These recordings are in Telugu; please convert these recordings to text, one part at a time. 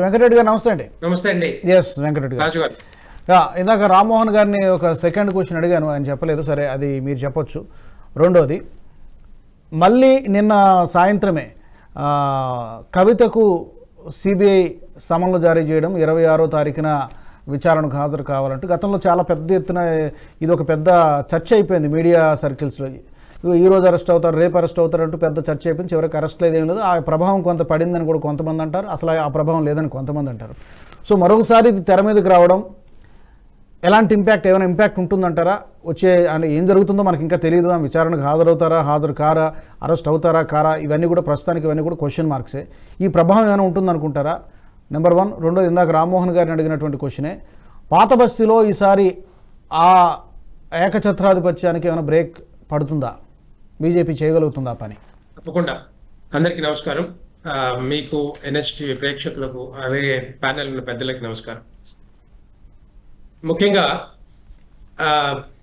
వెంకటరెడ్డి గారు నమస్తే అండి నమస్తే అండి ఎస్ వెంకటరెడ్డి గారు రాజు గారు యా, ఇందాక రామ్మోహన్ గారిని ఒక సెకండ్ క్వశ్చన్ అడిగాను ఆయన చెప్పలేదు సరే అది మీరు చెప్పొచ్చు రెండోది మళ్ళీ నిన్న సాయంత్రమే ఆ, కవితకు సిబిఐ సమన్లు జారీ చేయడం ఇరవై ఆరో తారీఖున విచారణకు హాజరు కావాలంటూ గతంలో చాలా పెద్ద ఎత్తున ఇది ఒక పెద్ద చర్చ అయిపోయింది మీడియా సర్కిల్స్లో ఇగో ఈ రోజు అరెస్ట్ అవుతారు రేపు అరెస్ట్ అవుతారు అంటూ పెద్ద చర్చ అయిపోయింది చివరికి అరెస్ట్ లేదు ఏం లేదు ఆ ప్రభావం కొంత పడిందని కూడా కొంతమంది అంటారు అసలు ఆ ప్రభావం లేదని కొంతమంది అంటారు సో మరొకసారి ఇది తెర మీదకి రావడం ఎలాంటి ఇంపాక్ట్ ఏమైనా ఇంపాక్ట్ ఉంటుందంటారా వచ్చే అంటే ఏం జరుగుతుందో మనకి ఇంకా తెలియదు ఆ విచారణకు హాజరవుతారా హాజరు కారా అరెస్ట్ అవుతారా కారా ఇవన్నీ కూడా ప్రస్తుతానికి ఇవన్నీ కూడా క్వశ్చన్ మార్క్సే ఈ ప్రభావం ఏమైనా ఉంటుందనుకుంటారా నెంబర్ వన్ రెండోది ఇందాక రామ్మోహన్ గారిని అడిగినటువంటి క్వశ్చనే పాత బస్తీలో ఈసారి ఆ ఏకఛత్రాధిపత్యానికి ఏమైనా బ్రేక్ పడుతుందా బీజేపీ చేయగలుగుతుందా ఆ పని తప్పకుండా అందరికీ నమస్కారం ఆ, మీకు ఎన్హెచ్టీవీ ప్రేక్షకులకు అలాగే ప్యానెల్ ఉన్న పెద్దలకి నమస్కారం ముఖ్యంగా ఆ,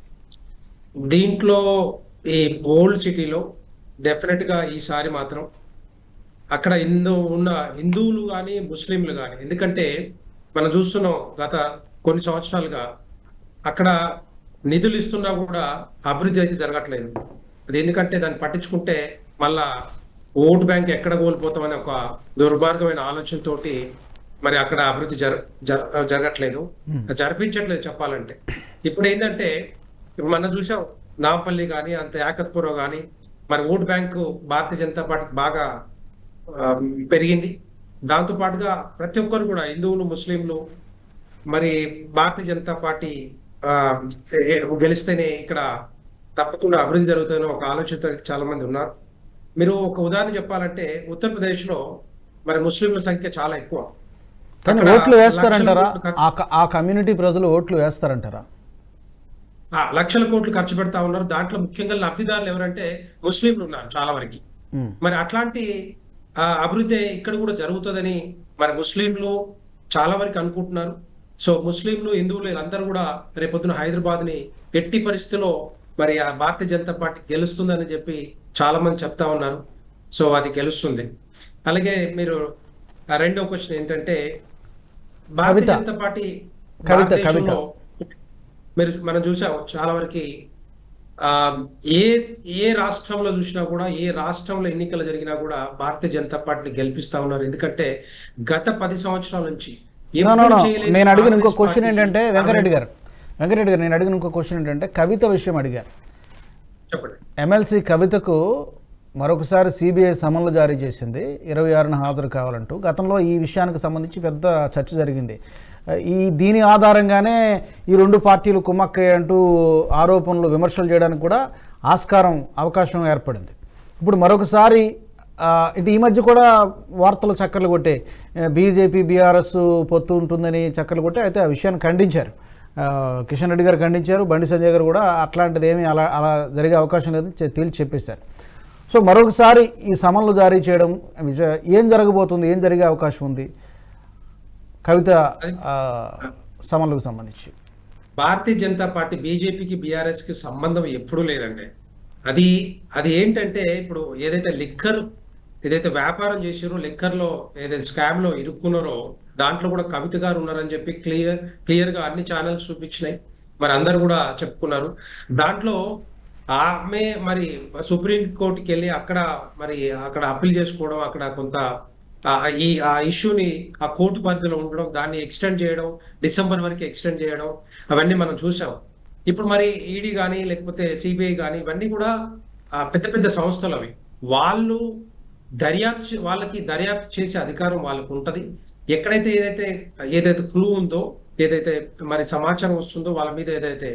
దీంట్లో ఈ ఓల్డ్ సిటీలో డెఫినెట్ గా ఈసారి మాత్రం అక్కడ హిందూ ఉన్న హిందువులు కానీ ముస్లింలు కానీ ఎందుకంటే మనం చూస్తున్నాం గత కొన్ని సంవత్సరాలుగా అక్కడ నిధులు ఇస్తున్నా కూడా అభివృద్ధి అయితే జరగట్లేదు అది ఎందుకంటే దాన్ని పట్టించుకుంటే మళ్ళా ఓటు బ్యాంక్ ఎక్కడ కోల్పోతామనే ఒక దుర్మార్గమైన ఆలోచనతోటి మరి అక్కడ అభివృద్ధి జర జర- జరగట్లేదు జరిపించట్లేదు చెప్పాలంటే ఇప్పుడు ఏంటంటే ఇప్పుడు మనం చూసాం నాంపల్లి కానీ అంత యాకత్పురం కానీ మరి vote bank Bharatiya Janata party బాగా ఆ, పెరిగింది దాంతో పాటుగా ప్రతి ఒక్కరు కూడా హిందువులు ముస్లింలు మరి భారతీయ జనతా పార్టీ ఆ, ఏ- గెలిస్తేనే ఇక్కడ తప్పకుండా అభివృద్ధి జరుగుతుందని ఒక ఆలోచనతో చాలా మంది ఉన్నారు మీరు ఒక ఉదాహరణ చెప్పాలంటే ఉత్తరప్రదేశ్ లో మరి ముస్లింల సంఖ్య చాలా ఎక్కువ కానీ అక్కడ ఓట్లు వేస్తారంటారా లక్షల కోట్లు ఖర్చు- ఆ క- ఆ కమ్యూనిటీ ప్రజలు ఓట్లు వేస్తారంటారా ఆ, లక్షల కోట్లు ఖర్చు పెడతా ఉన్నారు దాంట్లో ముఖ్యంగా లబ్ధిదారులు ఎవరంటే ముస్లింలు ఉన్నారు చాలా వరకు ఉమ్. మరి అట్లాంటి ఆ, అభివృద్ధి ఇక్కడ కూడా జరుగుతుందని మరి ముస్లింలు చాలా వరకు అనుకుంటున్నారు సో ముస్లింలు హిందువులు వీళ్ళందరూ కూడా రేపొద్దున హైదరాబాద్ ని ఎట్టి పరిస్థితిలో మరి ఆ భారతీయ జనతా పార్టీ గెలుస్తుందని చెప్పి చాలా మంది చెప్తా ఉన్నారు సో అది గెలుస్తుంది అలాగే మీరు ఆ రెండో క్వశ్చన్ ఏంటంటే భారతీయ కవిత. జనతా పార్టీ కవిత, భారతదేశంలో మీరు మనం చూసాం చాలా వరకు ఆ ఏ ఏ రాష్ట్రంలో చూసినా కూడా ఏ రాష్ట్రంలో ఎన్నికలు జరిగినా కూడా భారతీయ జనతా పార్టీని గెలిపిస్తా ఉన్నారు ఎందుకంటే గత పది సంవత్సరాల నుంచి No, no, ఎప్పుడు no. చేయలేని నేను అడిగిన ఇంకో కాంగ్రెస్ క్వశ్చన్ పార్టీ- ఏంటంటే వెంకరెడ్డి గారు వెంకరెడ్డి గారు నేను అడిగిన ఇంకో క్వశ్చన్ ఏంటంటే కవిత విషయం అడిగారు చెప్పండి ఎమ్మెల్సీ కవితకు మరొకసారి సిబిఐ సమన్లు జారీ చేసింది ఇరవై ఆరున హాజరు కావాలంటూ గతంలో ఈ విషయానికి సంబంధించి పెద్ద చర్చ జరిగింది ఈ దీని ఆధారంగానే ఈ రెండు పార్టీలు కుమ్మక్కయ్య అంటూ ఆరోపణలు విమర్శలు చేయడానికి కూడా ఆస్కారం అవకాశం ఏర్పడింది ఇప్పుడు మరొకసారి ఆ, ఇటు ఈ మధ్య కూడా వార్తలు చక్కర్లు కొట్టే బీజేపీ బీఆర్ఎస్ పొత్తు ఉంటుందని చక్కర్లు కొట్టే అయితే ఆ విషయాన్ని ఖండించారు ఆ, కిషన్ రెడ్డి గారు ఖండించారు బండి సంజయ్ గారు కూడా అట్లాంటిది ఏమీ అలా అలా జరిగే అవకాశం లేదు చె- తేల్చి చెప్పేశారు సో మరొకసారి ఈ సమన్లు జారీ చేయడం విజ- ఏం జరగబోతుంది ఏం జరిగే అవకాశం ఉంది కవిత ఆ, సమన్లకు సంబంధించి భారతీయ జనతా పార్టీ బీజేపీకి బీఆర్ఎస్ కి సంబంధం ఎప్పుడూ లేదండి అది అది ఏంటంటే ఇప్పుడు ఏదైతే లిక్కర్ ఏదైతే వ్యాపారం చేసారో లిక్కర్ లో ఏదైతే స్కామ్ లో ఇరుక్కున్నారో దాంట్లో కూడా కవిత గారు ఉన్నారని చెప్పి క్లియర్ క్లియర్ గా అన్ని ఛానల్స్ చూపించినాయి మరి అందరు కూడా చెప్పుకున్నారు దాంట్లో ఆమె మరి సుప్రీం కోర్టుకి వెళ్ళి అక్కడ మరి అక్కడ అప్పీల్ చేసుకోవడం అక్కడ కొంత ఆ ఈ ఆ ఇష్యూని ఆ కోర్టు పరిధిలో ఉండడం దాన్ని ఎక్స్టెండ్ చేయడం డిసెంబర్ వరకు ఎక్స్టెండ్ చేయడం అవన్నీ మనం చూసాం ఇప్పుడు మరి ఈడీ కానీ లేకపోతే సిబిఐ కానీ ఇవన్నీ కూడా ఆ పెద్ద పెద్ద సంస్థలు అవి వాళ్ళు దర్యాప్తు వాళ్ళకి దర్యాప్తు చేసే అధికారం వాళ్ళకు ఉంటది ఎక్కడైతే ఏదైతే ఏదైతే క్లూ ఉందో ఏదైతే మరి సమాచారం వస్తుందో వాళ్ళ మీద ఏదైతే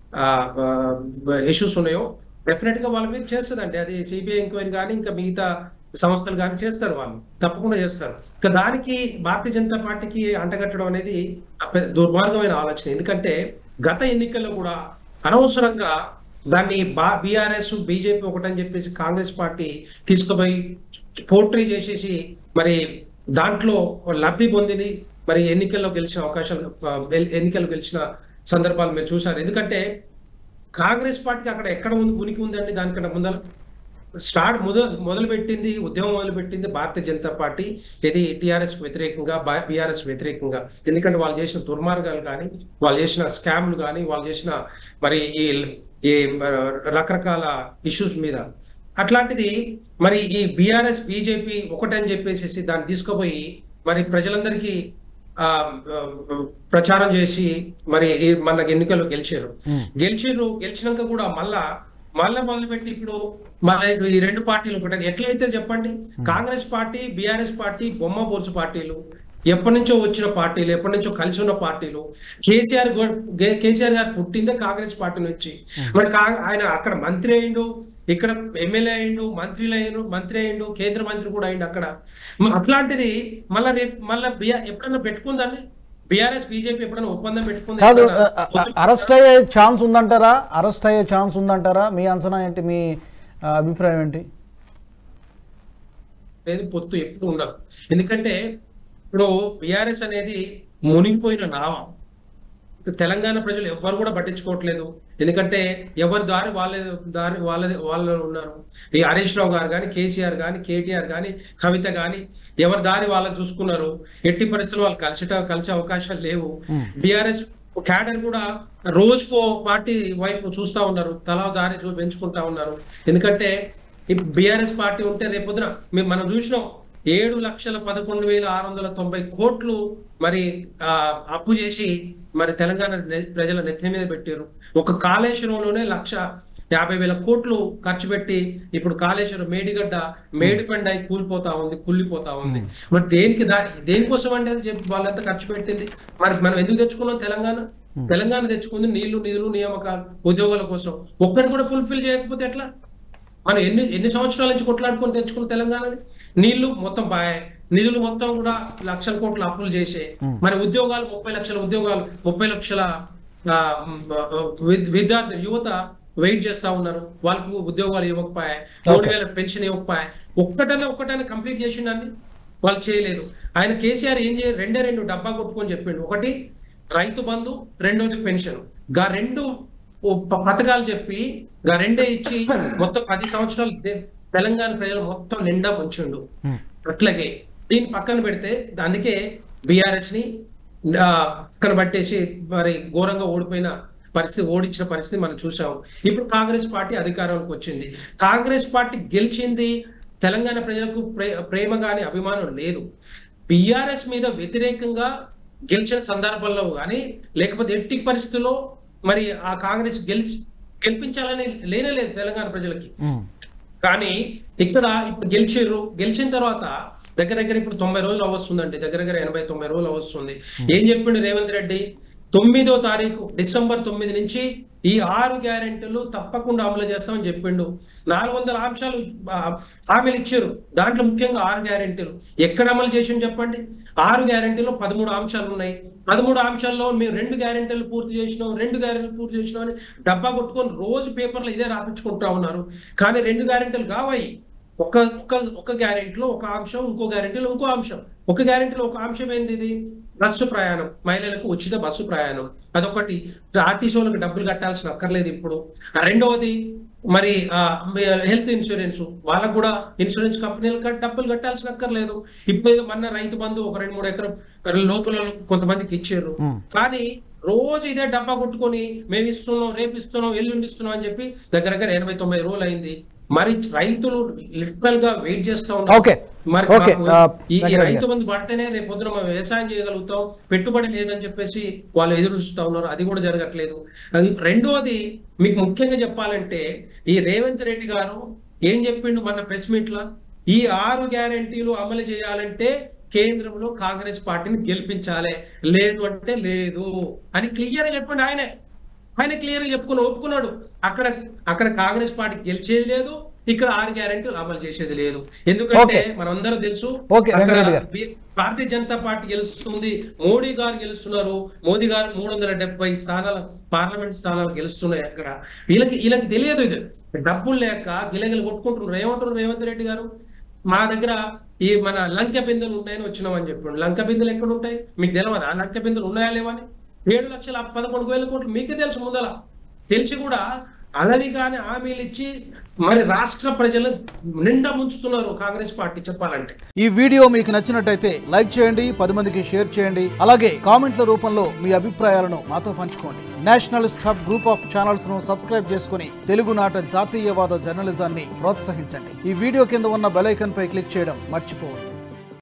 ఇష్యూస్ ఉన్నాయో డెఫినెట్ గా వాళ్ళ మీద చేస్తుందండి అది సిబిఐ ఎంక్వైరీ కానీ ఇంకా మిగతా సంస్థలు కానీ చేస్తారు వాళ్ళు తప్పకుండా చేస్తారు ఇక దానికి భారతీయ జనతా పార్టీకి అంటగట్టడం అనేది ఆ పెద్ద దుర్మార్గమైన ఆలోచన ఎందుకంటే గత ఎన్నికల్లో కూడా అనవసరంగా దాన్ని బా బీఆర్ఎస్ బీజేపీ ఒకటని చెప్పేసి కాంగ్రెస్ పార్టీ తీసుకుపోయి పోర్ట్రీ చేసేసి మరి దాంట్లో లబ్ధి పొందిని మరి ఎన్నికల్లో గెలిచిన అవకాశాలు ఆ, ఎల్- ఎన్నికల్లో గెలిచిన సందర్భాలు మీరు చూసారు ఎందుకంటే కాంగ్రెస్ పార్టీకి అక్కడ ఎక్కడ ఉంది ఉనికి ఉందండి దానికన్నా ముందర స్టార్ట్ మొదలు మొదలు పెట్టింది ఉద్యమం మొదలు పెట్టింది భారతీయ జనతా పార్టీ ఇది టిఆర్ఎస్ వ్యతిరేకంగా బీఆర్ఎస్ వ్యతిరేకంగా ఎందుకంటే వాళ్ళు చేసిన దుర్మార్గాలు కానీ వాళ్ళు చేసిన స్కామ్లు కానీ వాళ్ళు చేసిన మరి ఈ ఈ రకరకాల ఇష్యూస్ మీద అట్లాంటిది మరి ఈ బీఆర్ఎస్ బీజేపీ ఒకటని చెప్పేసి దాన్ని తీసుకుపోయి మరి ప్రజలందరికీ ఆ ఆ, ప్రచారం చేసి మరి ఈ మన ఎన్నికల్లో గెలిచారు గెలిచిర్రు గెలిచినాక కూడా మళ్ళా మళ్ళా మొదలుపెట్టి ఇప్పుడు మళ్ళీ ఈ రెండు పార్టీలు ఒకటి ఎట్లయితే చెప్పండి కాంగ్రెస్ పార్టీ బీఆర్ఎస్ పార్టీ బొమ్మ బొరుసు పార్టీలు ఎప్పటి నుంచో వచ్చిన పార్టీలు ఎప్పటి నుంచో కలిసి ఉన్న పార్టీలు కేసీఆర్ గో- గే- కేసీఆర్ గారు పుట్టిందే కాంగ్రెస్ పార్టీ నుంచి మరి కా- ఆయన అక్కడ మంత్రి అయిండు ఇక్కడ ఎమ్మెల్యే అయిండు మంత్రులు అయ్యిండు మంత్రి అయిండు కేంద్ర మంత్రి కూడా అయిండు అక్కడ మ- అట్లాంటిది మళ్ళా రేపు మళ్ళా బిఆర్ ఎప్పుడన్నా పెట్టుకుందండి బీఆర్ఎస్ బీజేపీ ఎప్పుడైనా ఒప్పందం పెట్టుకుంది కాదు ఎప్పుడన్నా? అరెస్ట్ అయ్యే ఛాన్స్ ఉందంటారా అరెస్ట్ అయ్యే ఛాన్స్ ఉందంటారా మీ అంచనా ఏంటి మీ ఆ, అభిప్రాయం ఏంటి లేదు పొత్తు ఎప్పుడు ఉండదు ఎందుకంటే ఇప్పుడు బీఆర్ఎస్ అనేది మునిగిపోయిన నావ తెలంగాణ ప్రజలు ఎవ్వరు కూడా పట్టించుకోవట్లేదు ఎందుకంటే ఎవరి దారి వాళ్ళ దారి వాళ్ళది వాళ్ళు ఉన్నారు ఈ హరీష్ రావు గారు కానీ కేసీఆర్ కానీ కేటీఆర్ కానీ కవిత కానీ ఎవరి దారి వాళ్ళని చూసుకున్నారు ఎట్టి పరిస్థితుల్లో వాళ్ళు కలిసి కలిసే అవకాశాలు లేవు బీఆర్ఎస్ క్యాడర్ కూడా రోజుకో పార్టీ వైపు చూస్తా ఉన్నారు తలా దారి చూ- పెంచుకుంటా ఉన్నారు ఎందుకంటే బీఆర్ఎస్ పార్టీ ఉంటే రేపొద్దున మేము మనం చూసినాం ఏడు లక్షల పదకొండు వేల ఆరు వందల తొంభై కోట్లు మరి ఆ, అప్పు చేసి మరి తెలంగాణ నె- ప్రజల నెత్తి మీద పెట్టారు ఒక కాళేశ్వరంలోనే లక్ష యాభై వేల కోట్లు ఖర్చు పెట్టి ఇప్పుడు కాళేశ్వరం మేడిగడ్డ మేడిపండ అయి కూలిపోతా ఉంది కుళ్ళిపోతా ఉంది మరి దేనికి దా దేనికోసం అండి అది చెప్పి వాళ్ళంతా ఖర్చు పెట్టింది మరి మనం ఎందుకు తెచ్చుకున్నాం తెలంగాణ తెలంగాణ తెచ్చుకుంది నీళ్లు నిధులు నియామకాలు ఉద్యోగాల కోసం ఒక్కటి కూడా ఫుల్ఫిల్ చేయకపోతే ఎట్లా మనం ఎన్ని ఎన్ని సంవత్సరాల నుంచి కొట్లాడుకొని తెచ్చుకున్న తెలంగాణని నీళ్లు మొత్తం పాయే నిధులు మొత్తం కూడా లక్షల కోట్ల అప్పులు చేసే మరి ఉద్యోగాలు ముప్పై లక్షల ఉద్యోగాలు ముప్పై లక్షల ఆ, మ్, విద్- విద్యార్థి యువత వెయిట్ చేస్తా ఉన్నారు వాళ్ళకు ఉద్యోగాలు ఇవ్వకపోయాయి మూడు వేల పెన్షన్ ఇవ్వకపోయాయి ఒక్కటనే ఒక్కటనే కంప్లీట్ చేసిండండి వాళ్ళు చేయలేదు ఆయన కేసీఆర్ ఏం చేయ రెండే రెండు డబ్బా కొట్టుకొని చెప్పిండు ఒకటి రైతు బంధు రెండోది పెన్షన్ గా రెండు ఓ ప- పథకాలు చెప్పి గా రెండే ఇచ్చి మొత్తం పది సంవత్సరాలు దే- తెలంగాణ ప్రజలు మొత్తం నిండా ఉంచిండు అట్లాగే దీన్ని పక్కన పెడితే అందుకే బీఆర్ఎస్ ని ఆ, పక్కన పట్టేసి మరి ఘోరంగా ఓడిపోయిన పరిస్థితి ఓడించిన పరిస్థితి మనం చూసాం ఇప్పుడు కాంగ్రెస్ పార్టీ అధికారంలోకి వచ్చింది కాంగ్రెస్ పార్టీ గెలిచింది తెలంగాణ ప్రజలకు ప్రే- ప్రేమ గాని అభిమానం లేదు బిఆర్ఎస్ మీద వ్యతిరేకంగా గెలిచిన సందర్భంలో కానీ లేకపోతే ఎట్టి పరిస్థితుల్లో మరి ఆ కాంగ్రెస్ గెలిచి గెలిపించాలని లేనే లేదు తెలంగాణ ప్రజలకి ఉమ్. కానీ ఇక్కడ ఇప్పుడు గెలిచిర్రు గెలిచిన తర్వాత దగ్గర దగ్గర ఇప్పుడు తొంభై రోజులు అవస్తుందండి దగ్గర దగ్గర ఎనభై తొంభై రోజులు అవస్తుంది ఏం చెప్పిండు రేవంత్ రెడ్డి తొమ్మిదో తారీఖు డిసెంబర్ తొమ్మిది నుంచి ఈ ఆరు గ్యారెంటీలు తప్పకుండా అమలు చేస్తామని చెప్పిండు నాలుగు వందల అంశాలు ఆ, హామీలు ఇచ్చారు దాంట్లో ముఖ్యంగా ఆరు గ్యారెంటీలు ఎక్కడ అమలు చేసిండు చెప్పండి ఆరు గ్యారెంటీలో పదమూడు అంశాలు ఉన్నాయి పదమూడు అంశాల్లో మేము రెండు గ్యారెంటీలు పూర్తి చేసినాం రెండు గ్యారెంటీలు పూర్తి చేసినాం అని డబ్బా కొట్టుకొని రోజు పేపర్లో ఇదే రాపించుకుంటా ఉన్నారు కానీ రెండు గ్యారెంటీలు కావాయి ఒక ఒక ఒక గ్యారెంటీలో ఒక అంశం ఇంకో గ్యారెంటీలో ఇంకో అంశం ఒక గ్యారెంటీలో ఒక అంశం ఏంది ఇది బస్సు ప్రయాణం మహిళలకు ఉచిత బస్సు ప్రయాణం అదొకటి ఆర్టీసీ వాళ్ళకి డబ్బులు కట్టాల్సిన అక్కర్లేదు ఇప్పుడు ఆ రెండవది మరి హెల్త్ ఇన్సూరెన్స్ వాళ్ళకు కూడా ఇన్సూరెన్స్ కంపెనీలకు డబ్బులు కట్టాల్సిన అక్కర్లేదు ఇప్పుడు ఏదో మొన్న రైతు బంధు ఒక రెండు మూడు ఎకరం లోపల కొంతమందికి ఇచ్చారు కానీ రోజు ఇదే డబ్బా కొట్టుకొని మేము ఇస్తున్నాం రేపు ఇస్తున్నాం ఎల్లుండి ఇస్తున్నాం అని చెప్పి దగ్గర దగ్గర ఎనభై తొంభై రోజులు అయింది మరి రైతులు లిటరల్ గా వెయిట్ చేస్తా ఉన్నారు ఓకే మరి ఓకే మాకు ఆ, ఈ ఈ వెంకటరెడ్డి రైతు గారు. బంధు పడితేనే రేపు పొద్దున మనం వ్యవసాయం చేయగలుగుతాం పెట్టుబడి లేదని చెప్పేసి వాళ్ళు ఎదురు చూస్తా ఉన్నారు అది కూడా జరగట్లేదు అన్- రెండోది మీకు ముఖ్యంగా చెప్పాలంటే ఈ రేవంత్ రెడ్డి గారు ఏం చెప్పిండు మన ప్రెస్ మీట్ లో ఈ ఆరు గ్యారెంటీలు అమలు చేయాలంటే కేంద్రంలో కాంగ్రెస్ పార్టీని గెలిపించాలి లేదు అంటే లేదు అని క్లియర్ గా చెప్పండి ఆయనే ఆయన క్లియర్ గా చెప్పుకుని ఒప్పుకున్నాడు అక్కడ అక్కడ కాంగ్రెస్ పార్టీ గెలిచేది లేదు ఇక్కడ ఆరు గ్యారెంటీలు అమలు చేసేది లేదు ఎందుకంటే Okay. మనందరం తెలుసు Okay, అక్కడ వెంకటరెడ్డి గారు. బి- భారతీయ జనతా పార్టీ గెలుస్తుంది మోడీ గారు గెలుస్తున్నారు మోదీ గారు మూడు వందల డెబ్బై స్థానాలు పార్లమెంట్ స్థానాలు గెలుస్తున్నాయి అక్కడ వీళ్ళకి వీళ్ళకి తెలియదు ఇది డబ్బులు లేక గిలగిలు కొట్టుకుంటున్నారు ఏమంటున్నారు రేవంత్ రెడ్డి గారు మా దగ్గర ఈ మన లంక బిందెలు ఉన్నాయని వచ్చినామని చెప్పండి లంక బిందెలు ఎక్కడ ఉంటాయి మీకు తెలియదా లంక బిందెలు ఉన్నాయా లేవని ఏడు లక్షల పదకొండు వేల కోట్లు మీకే తెలుసు ముందల తెలిసి కూడా అలవిగానే హామీలు ఇచ్చి మరి రాష్ట్ర ప్రజలు నిండా ముంచుతున్నారు కాంగ్రెస్ పార్టీ చెప్పాలంటే ఈ వీడియో మీకు నచ్చినట్టయితే లైక్ చేయండి పది మందికి షేర్ చేయండి అలాగే కామెంట్ల రూపంలో మీ అభిప్రాయాలను మాతో పంచుకోండి nationalist hub group of channels ను సబ్స్క్రైబ్ చేసుకుని తెలుగునాట జాతీయవాద జర్నలిజాన్ని ప్రోత్సహించండి ఈ వీడియో కింద ఉన్న బెల్ ఐకాన్ పై క్లిక్ చేయడం మర్చిపోవద్దు